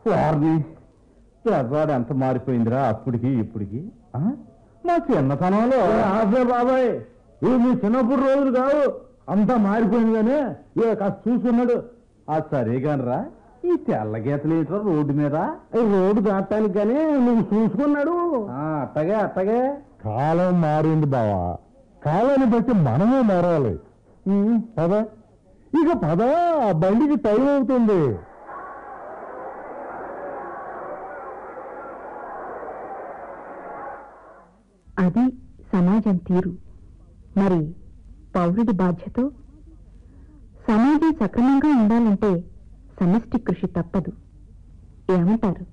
వారిని పెద్దవాడు ఎంత మారిపోయిందిరా అప్పటికి ఇప్పటికి ఆ? మా చిన్నతనంలో ఆఫే బాబాయ్ ఇవి మీ చిన్నప్పుడు రోజులు కావు అంతా మారిపోయింది కానీ ఇక కాస్త చూసుకున్నాడు ఆ సరే కానరా ఈ తెల్ల గీతలు ఏంట్రా రోడ్డు మీద ఈ రోడ్డు దాటానికి కానీ నువ్వు చూసుకున్నాడు ఆ, అట్టగే అట్టగే కాలం మారింది బావా కాలాన్ని బట్టి మనమే మారాలి ఉమ్, పద ఇక పద ఆ బండికి టైం అవుతుంది అది సమాజం తీరు మరి పౌరుడి బాధ్యత సమాజం సక్రమంగా ఉండాలంటే సమష్టి కృషి తప్పదు ఏమంటారు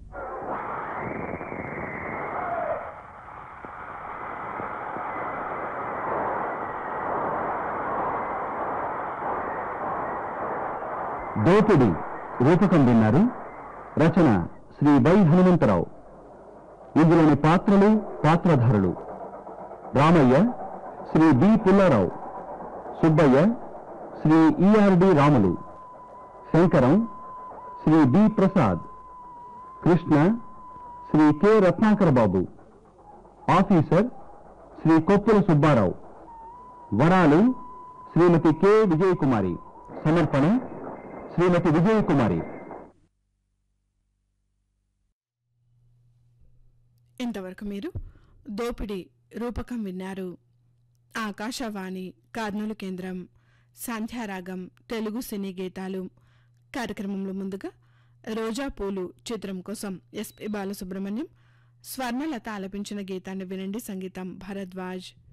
దోపిడి రూపకం విన్నారు రచన శ్రీ వై హనుమంతరావు ఇందులోని పాత్రలు పాత్రధారులు రామయ్య శ్రీ బి పుల్లారావు సుబ్బయ్య శ్రీ ఈఆర్డి Ramulu Shankaram Shri B Prasad Krishna Shri K Ratnakara Babu officer Shri Koppula Subbarao Varalu Shrimati K Vijayakumari సమర్పణ శ్రీమతి విజయకుమారి ఇంతవరకు మీరు దోపిడి రూపకం విన్నారు ఆకాశవాణి కర్నూలు కేంద్రం సంధ్యారాగం తెలుగు సినీ గీతాలు కార్యక్రమంలో ముందుగా రోజా పూలు చిత్రం కోసం ఎస్పి బాలసుబ్రహ్మణ్యం స్వర్ణలత ఆలపించిన గీతాన్ని వినండి సంగీతం భరద్వాజ్